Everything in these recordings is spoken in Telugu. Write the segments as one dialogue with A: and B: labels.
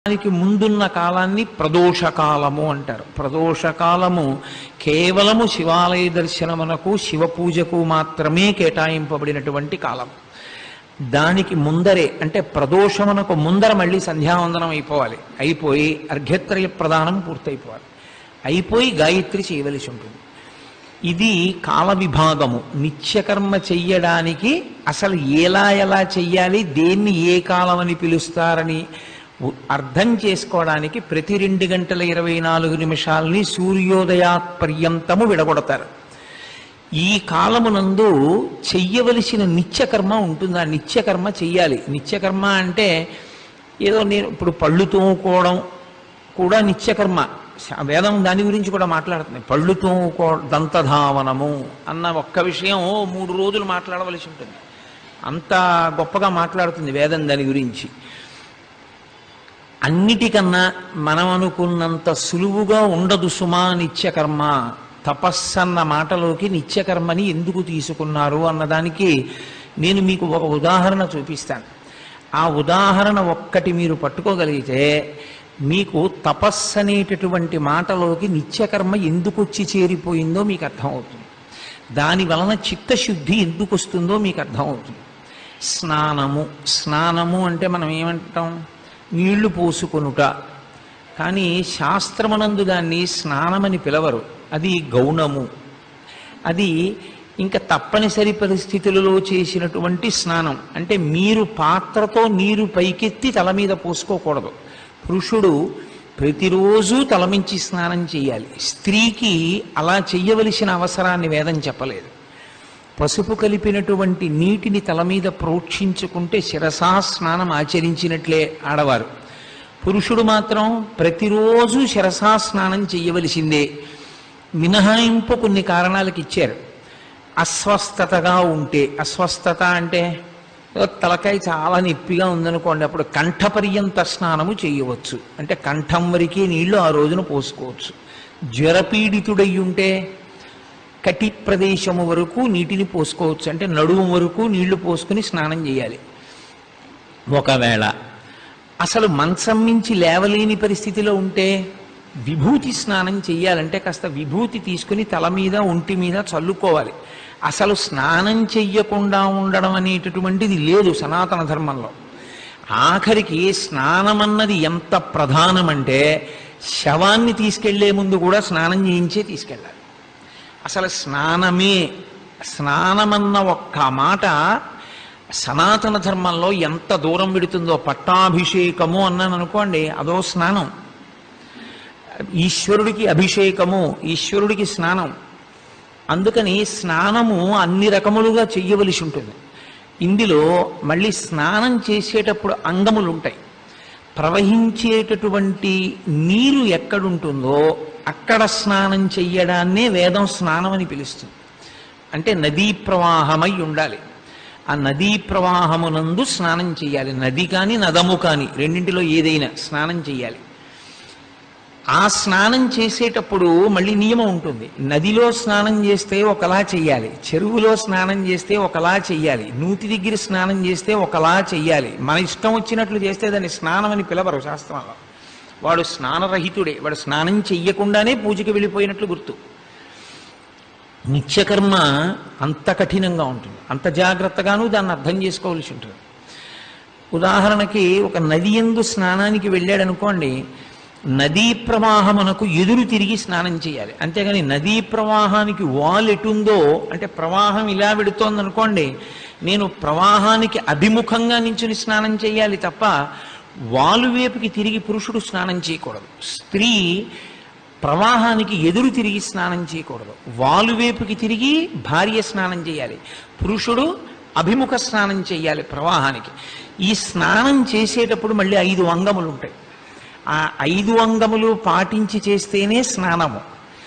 A: దానికి ముందున్న కాలాన్ని ప్రదోషకాలము అంటారు ప్రదోషకాలము కేవలము శివాలయ దర్శనమునకు శివ పూజకు మాత్రమే కేటాయింపబడినటువంటి కాలం దానికి ముందరే అంటే ప్రదోషమునకు ముందర మళ్ళీ సంధ్యావందనం అయిపోవాలి అయిపోయి అర్ఘ్యత్రయ ప్రదానం పూర్తయిపోవాలి అయిపోయి గాయత్రి చేయవలసి ఉంటుంది ఇది కాల విభాగము నిత్యకర్మ చెయ్యడానికి అసలు ఎలా ఎలా చెయ్యాలి దేన్ని ఏ కాలం అని పిలుస్తారని ఉ- అర్థం చేసుకోవడానికి ప్రతి రెండు గంటల ఇరవై నాలుగు నిమిషాలని సూర్యోదయాత్ పర్యంతము విడగొడతారు ఈ కాలమునందు చెయ్యవలసిన నిత్యకర్మ ఉంటుంది ఆ నిత్యకర్మ చెయ్యాలి నిత్యకర్మ అంటే ఏదో నేను ఇప్పుడు పళ్ళు తోముకోవడం కూడా నిత్యకర్మ శా- వేదం దాని గురించి కూడా మాట్లాడుతుంది పళ్ళు తోముకో దంతధావనము అన్న ఒక్క విషయం ఓ మూడు రోజులు మాట్లాడవలసి ఉంటుంది అంత గొప్పగా మాట్లాడుతుంది వేదం దాని గురించి అన్నిటికన్నా మనం అనుకున్నంత సులువుగా ఉండదు సుమా నిత్యకర్మ తపస్సన్న మాటలోకి నిత్యకర్మని ఎందుకు తీసుకున్నారు అన్నదానికి నేను మీకు ఒక ఉదాహరణ చూపిస్తాను ఆ ఉదాహరణ ఒక్కటి మీరు పట్టుకోగలిగితే మీకు తపస్సు అనేటటువంటి మాటలోకి నిత్యకర్మ ఎందుకు వచ్చి చేరిపోయిందో మీకు అర్థమవుతుంది దాని వలన చిత్తశుద్ధి ఎందుకు వస్తుందో మీకు అర్థమవుతుంది స్నానము స్నానము అంటే మనం ఏమంటాం నీళ్లు పోసుకొనుట కానీ శాస్త్రమనందు దాన్ని స్నానమని పిలవరు అది గౌణము అది ఇంకా తప్పనిసరి పరిస్థితులలో చేసినటువంటి స్నానం అంటే మీరు పాత్రతో నీరు పైకెత్తి తల మీద పోసుకోకూడదు పురుషుడు ప్రతిరోజు తలమించి స్నానం చేయాలి స్త్రీకి అలా చెయ్యవలసిన అవసరాన్ని వేదం చెప్పలేదు పసుపు కలిపినటువంటి నీటిని తల మీద ప్రోక్షించుకుంటే శిరసా స్నానం ఆచరించినట్లే ఆడవారు పురుషుడు మాత్రం ప్రతిరోజు శిరసా స్నానం చెయ్యవలసిందే మినహాయింపు కొన్ని కారణాలకు ఇచ్చారు అస్వస్థతగా ఉంటే అస్వస్థత అంటే ఏదో తలకాయ చాలా నొప్పిగా ఉందనుకోండి అప్పుడు కంఠపర్యంత స్నానము చేయవచ్చు అంటే కంఠం వరకే నీళ్లు ఆ రోజున పోసుకోవచ్చు జ్వరపీడితుడై ఉంటే కటి ప్రదేశము వరకు నీటిని పోసుకోవచ్చు అంటే నడుము వరకు నీళ్లు పోసుకుని స్నానం చేయాలి ఒకవేళ అసలు మంచం మించి లేవలేని పరిస్థితిలో ఉంటే విభూతి స్నానం చెయ్యాలంటే కాస్త విభూతి తీసుకుని తల మీద ఒంటి మీద చల్లుకోవాలి అసలు స్నానం చెయ్యకుండా ఉండడం అనేటటువంటిది లేదు సనాతన ధర్మంలో ఆఖరికి స్నానం అన్నది ఎంత ప్రధానమంటే శవాన్ని తీసుకెళ్లే ముందు కూడా స్నానం చేయించే తీసుకెళ్ళాలి అసలు స్నానమే స్నానమన్న ఒక్క మాట సనాతన ధర్మంలో ఎంత దూరం పెడుతుందో పట్టాభిషేకము అన్నాను అనుకోండి అదో స్నానం ఈశ్వరుడికి అభిషేకము ఈశ్వరుడికి స్నానం అందుకని స్నానము అన్ని రకములుగా చెయ్యవలసి ఉంటుంది ఇందులో మళ్ళీ స్నానం చేసేటప్పుడు అంగములు ఉంటాయి ప్రవహించేటటువంటి నీరు ఎక్కడుంటుందో అక్కడ స్నానం చెయ్యడాన్నే వేదం స్నానం అని పిలుస్తుంది అంటే నదీ ప్రవాహమై ఉండాలి ఆ నదీ ప్రవాహమునందు స్నానం చేయాలి నది కానీ నదము కానీ రెండింటిలో ఏదైనా స్నానం చేయాలి ఆ స్నానం చేసేటప్పుడు మళ్ళీ నియమం ఉంటుంది నదిలో స్నానం చేస్తే ఒకలా చెయ్యాలి చెరువులో స్నానం చేస్తే ఒకలా చెయ్యాలి నూతి దగ్గర స్నానం చేస్తే ఒకలా చెయ్యాలి మన ఇష్టం వచ్చినట్లు చేస్తే దాన్ని స్నానం అని పిలవరు శాస్త్రంలో వాడు స్నానరహితుడే వాడు స్నానం చెయ్యకుండానే పూజకి వెళ్ళిపోయినట్లు గుర్తు నిత్యకర్మ అంత కఠినంగా ఉంటుంది అంత జాగ్రత్తగాను దాన్ని అర్థం చేసుకోవలసి ఉంటుంది ఉదాహరణకి ఒక నది ఎందు స్నానానికి వెళ్ళాడు అనుకోండి నదీ ప్రవాహమునకు ఎదురు తిరిగి స్నానం చేయాలి అంతేగాని నదీ ప్రవాహానికి వాల్ ఎటుందో అంటే ప్రవాహం ఇలా వెడుతోంది అనుకోండి నేను ప్రవాహానికి అభిముఖంగా నించుని స్నానం చేయాలి తప్ప వాలు వైపుకి తిరిగి పురుషుడు స్నానం చేయకూడదు స్త్రీ ప్రవాహానికి ఎదురు తిరిగి స్నానం చేయకూడదు వాలు వైపుకి తిరిగి భార్య స్నానం చేయాలి పురుషుడు అభిముఖ స్నానం చేయాలి ప్రవాహానికి ఈ స్నానం చేసేటప్పుడు మళ్ళీ ఐదు అంగములు ఉంటాయి ఆ ఐదు అంగములు పాటించి చేస్తేనే స్నానము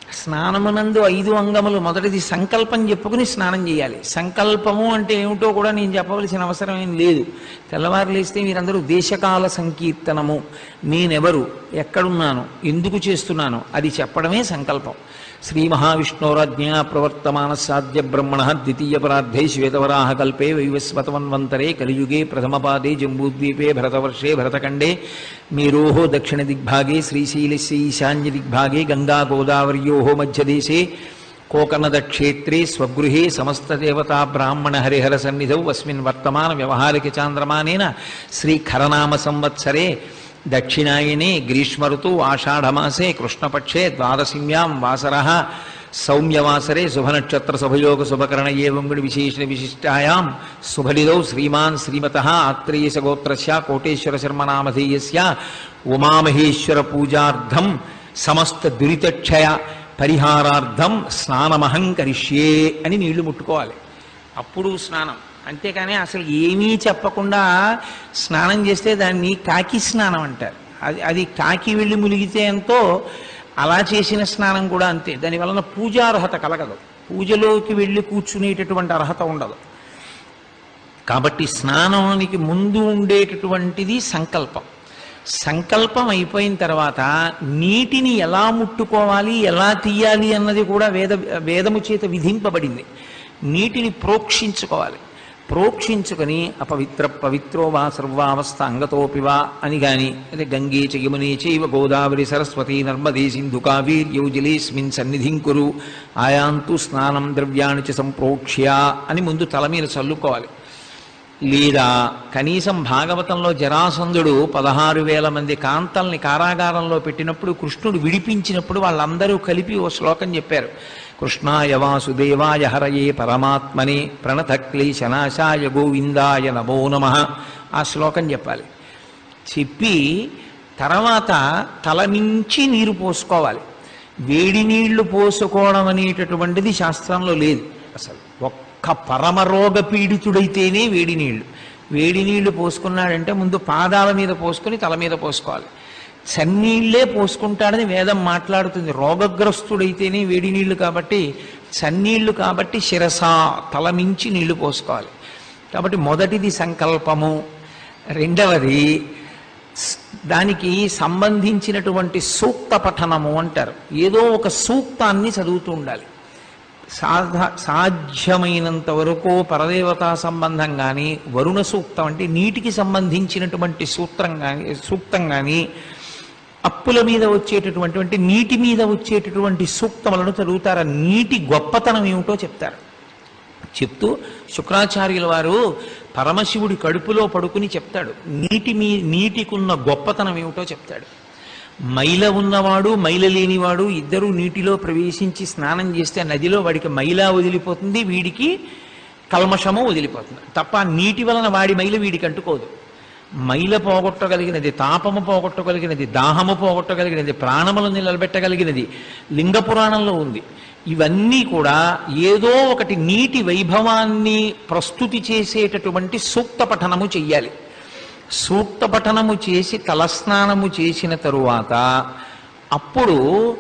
A: స్నానమునందు ఐదు అంగములు మొదటిది సంకల్పం చెప్పుకుని స్నానం చేయాలి సంకల్పము అంటే ఏమిటో కూడా నేను చెప్పవలసిన అవసరం ఏం లేదు తెల్లవారు లేస్తే మీరందరూ దేశకాల సంకీర్తనము నేనెవరు ఎక్కడున్నాను ఎందుకు చేస్తున్నాను అది చెప్పడమే సంకల్పం శ్రీ మహావిష్ణోరాజ్ఞా ప్రవర్తమాన సాధ్య బ్రహ్మణ ద్వితీయ పరార్థే శ్వేతవరాహ కల్పే వైవస్వతమన్వంతరే కలియుగే ప్రథమపాదే జంబూద్వీపే భరతవర్షే భరతఖండే మేరోహో దక్షిణ దిగ్భాగే శ్రీశైలస్య ఈశాన్య దిగ్భాగే గంగా గోదావర్యో మధ్యదేశే కోకనదక్షేత్రే స్వగృహే సమస్తదేవతా బ్రాహ్మణ హరిహర సన్నిధౌ అస్మిన్ వర్తమాన వ్యవహారిక చాంద్రమానేన శ్రీ ఖరనామ సంవత్సరే దక్షిణాయనే గ్రీష్మఋతు ఆషాఢమాసే కృష్ణపక్షే ద్వాదశిమ్యాం వాసర సౌమ్యవాసరే శుభనక్షత్ర శుభయోగ శుభకరణ ఏవంగుడి విశేష విశిష్టాయాం శుభలిదౌ శ్రీమాన్ శ్రీమత ఆత్రేయస గోత్రస్య కోటేశ్వర శర్మ నామధేయస్య ఉమామహేశ్వర పూజార్థం సమస్త దురితక్షయ పరిహారార్థం స్నానమహం కరిష్యే అని నీళ్లు ముట్టుకోవాలి అప్పుడు స్నానం అంతేకాని అసలు ఏమీ చెప్పకుండా స్నానం చేస్తే దాన్ని కాకి స్నానం అంటారు అది అది కాకి వెళ్ళి మునిగితే ఎంతో అలా చేసిన స్నానం కూడా అంతే దాని వలన పూజార్హత కలగదు పూజలోకి వెళ్ళి కూర్చునేటటువంటి అర్హత ఉండదు కాబట్టి స్నానానికి ముందు ఉండేటటువంటిది సంకల్పం సంకల్పం అయిపోయిన తర్వాత నీటిని ఎలా ముట్టుకోవాలి ఎలా తీయాలి అన్నది కూడా వేద వేదము చేత విధింపబడింది నీటిని ప్రోక్షించుకోవాలి ప్రోక్షించుకొని అపవిత్ర పవిత్రో వా సర్వావస్థ అంగతోపి వా అని గాని అదే గంగే చ యమునే చైవ గోదావరి సరస్వతి నర్మదే సింధు కావేర్యౌ జలేస్మిన్ సన్నిధిం కురు ఆయాంతు స్నానం ద్రవ్యాణి చ సంప్రోక్ష్య అని ముందు తల మీద చల్లుకోవాలి లేదా కనీసం భాగవతంలో జరాసంధుడు పదహారు వేల మంది కాంతల్ని కారాగారంలో పెట్టినప్పుడు కృష్ణుడు విడిపించినప్పుడు వాళ్ళందరూ కలిపి ఓ శ్లోకం చెప్పారు కృష్ణాయ వాసుదేవాయ హరయే పరమాత్మనే ప్రణత క్లేశనాశాయ గోవిందాయ నమో నమ ఆ శ్లోకం చెప్పాలి చెప్పి తర్వాత తల నుంచి నీరు పోసుకోవాలి వేడి నీళ్లు పోసుకోవడం అనేటటువంటిది శాస్త్రంలో లేదు అసలు ఒక్క పరమరోగ పీడితుడైతేనే వేడి నీళ్లు వేడి నీళ్లు పోసుకున్నాడంటే ముందు పాదాల మీద పోసుకొని తల మీద పోసుకోవాలి చన్నీళ్లే పోసుకుంటాడని వేదం మాట్లాడుతుంది రోగగ్రస్తుడైతేనే వేడి నీళ్లు కాబట్టి చన్నీళ్లు కాబట్టి శిరస తల మించి నీళ్లు పోసుకోవాలి కాబట్టి మొదటిది సంకల్పము రెండవది స్- దానికి సంబంధించినటువంటి సూక్త పఠనము అంటారు ఏదో ఒక సూక్తాన్ని చదువుతూ ఉండాలి సాధ సాధ్యమైనంత వరకు పరదేవతా సంబంధం కానీ వరుణ సూక్తం అంటే నీటికి సంబంధించినటువంటి సూత్రం కానీ సూక్తం కానీ అప్పుల మీద వచ్చేటటువంటి అంటే నీటి మీద వచ్చేటటువంటి సూక్తములను చదువుతారు ఆ నీటి గొప్పతనం ఏమిటో చెప్తారు చెప్తూ శుక్రాచార్యుల వారు పరమశివుడి కడుపులో పడుకుని చెప్తాడు నీటి మీ నీటికున్న గొప్పతనం ఏమిటో చెప్తాడు మైల ఉన్నవాడు మైల లేనివాడు ఇద్దరూ నీటిలో ప్రవేశించి స్నానం చేస్తే నదిలో వాడికి మైల వదిలిపోతుంది వీడికి కల్మషము వదిలిపోతుంది తప్ప ఆ నీటి వలన వాడి మైల వీడికి అంటుకోదు మైల పోగొట్టగలిగినది తాపము పోగొట్టగలిగినది దాహము పోగొట్టగలిగినది ప్రాణములు నిలబెట్టగలిగినది లింగ పురాణంలో ఉంది ఇవన్నీ కూడా ఏదో ఒకటి నీటి వైభవాన్ని ప్రస్తుతి చేసేటటువంటి సూక్త పఠనము చెయ్యాలి సూక్త పఠనము చేసి తలస్నానము చేసిన తరువాత అప్పుడు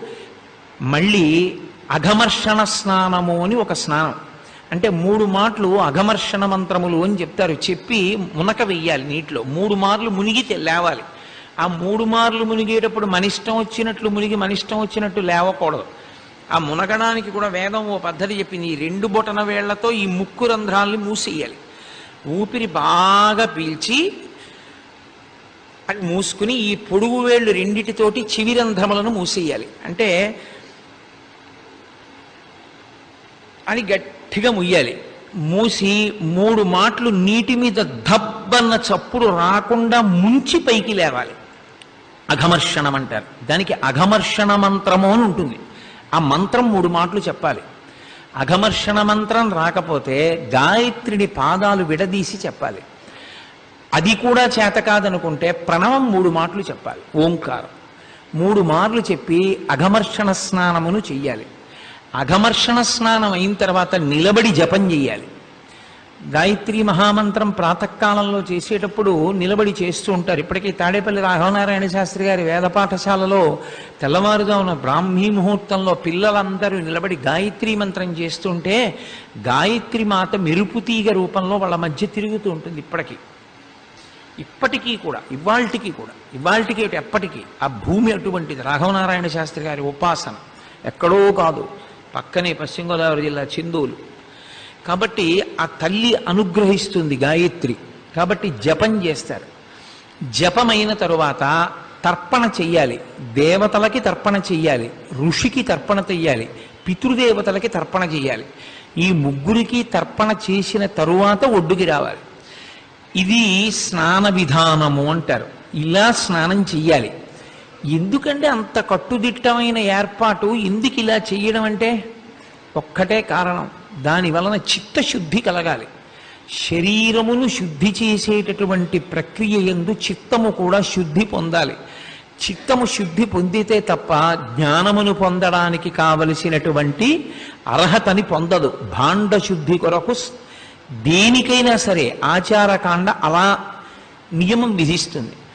A: మళ్ళీ అఘమర్షణ స్నానము అని ఒక స్నానం అంటే మూడు మాటలు అఘమర్షణ మంత్రములు అని చెప్తారు చెప్పి మునక వెయ్యాలి నీటిలో మూడు మార్లు మునిగి తె- లేవాలి ఆ మూడు మార్లు మునిగేటప్పుడు మన ఇష్టం వచ్చినట్లు మునిగి మన ఇష్టం వచ్చినట్టు లేవకూడదు ఆ మునగడానికి కూడా వేదం ఓ పద్ధతి చెప్పింది ఈ రెండు బొటన వేళ్లతో ఈ ముక్కు రంధ్రాల్ని మూసేయాలి ఊపిరి బాగా పీల్చి అది మూసుకుని ఈ పొడుగు వేళ్ళు రెండిటితోటి చివి రంధ్రములను మూసేయాలి అంటే అని గట్టిగా ముయ్యాలి మూసి మూడు మాటలు నీటి మీద దబ్బన్న చప్పుడు రాకుండా ముంచి పైకి లేవాలి అఘమర్షణం అంటారు దానికి అఘమర్షణ మంత్రము అని ఉంటుంది ఆ మంత్రం మూడు మాటలు చెప్పాలి అఘమర్షణ మంత్రం రాకపోతే గాయత్రిని పాదాలు విడదీసి చెప్పాలి అది కూడా చేత కాదనుకుంటే ప్రణవం మూడు మాటలు చెప్పాలి ఓంకారం మూడు మార్లు చెప్పి అఘమర్షణ స్నానమును చెయ్యాలి అఘమర్షణ స్నానం అయిన తర్వాత నిలబడి జపం చెయ్యాలి గాయత్రి మహామంత్రం ప్రాతకాలంలో చేసేటప్పుడు నిలబడి చేస్తూ ఉంటారు ఇప్పటికీ తాడేపల్లి రాఘవనారాయణ శాస్త్రి గారి వేద పాఠశాలలో తెల్లవారుజామున బ్రాహ్మీ ముహూర్తంలో పిల్లలందరూ నిలబడి గాయత్రి మంత్రం చేస్తుంటే గాయత్రి మాత మెరుపు తీగ రూపంలో వాళ్ళ మధ్య తిరుగుతూ ఉంటుంది ఇప్పటికీ ఇప్పటికీ కూడా ఇవాల్టికి కూడా ఇవాల్టికి ఏమిటి ఎప్పటికీ ఆ భూమి అటువంటిది రాఘవనారాయణ శాస్త్రి గారి ఉపాసన ఎక్కడో కాదు పక్కనే పశ్చిమ గోదావరి జిల్లా చిందూలు కాబట్టి ఆ తల్లి అనుగ్రహిస్తుంది గాయత్రి కాబట్టి జపం చేస్తారు జపమైన తరువాత తర్పణ చెయ్యాలి దేవతలకి తర్పణ చెయ్యాలి ఋషికి తర్పణ చెయ్యాలి పితృదేవతలకి తర్పణ చెయ్యాలి ఈ ముగ్గురికి తర్పణ చేసిన తరువాత ఒడ్డుకి రావాలి ఇది స్నాన విధానము అంటారు ఇలా స్నానం చెయ్యాలి ఎందుకంటే అంత కట్టుదిట్టమైన ఏర్పాటు ఎందుకు ఇలా చెయ్యడం అంటే ఒక్కటే కారణం దాని వలన చిత్తశుద్ధి కలగాలి శరీరమును శుద్ధి చేసేటటువంటి ప్రక్రియ ఎందు చిత్తము కూడా శుద్ధి పొందాలి చిత్తము శుద్ధి పొందితే తప్ప జ్ఞానమును పొందడానికి కావలసినటువంటి అర్హతని పొందదు భాండ శుద్ధి కొరకు దేనికైనా సరే ఆచారకాండ అలా నియమం విధిస్తుంది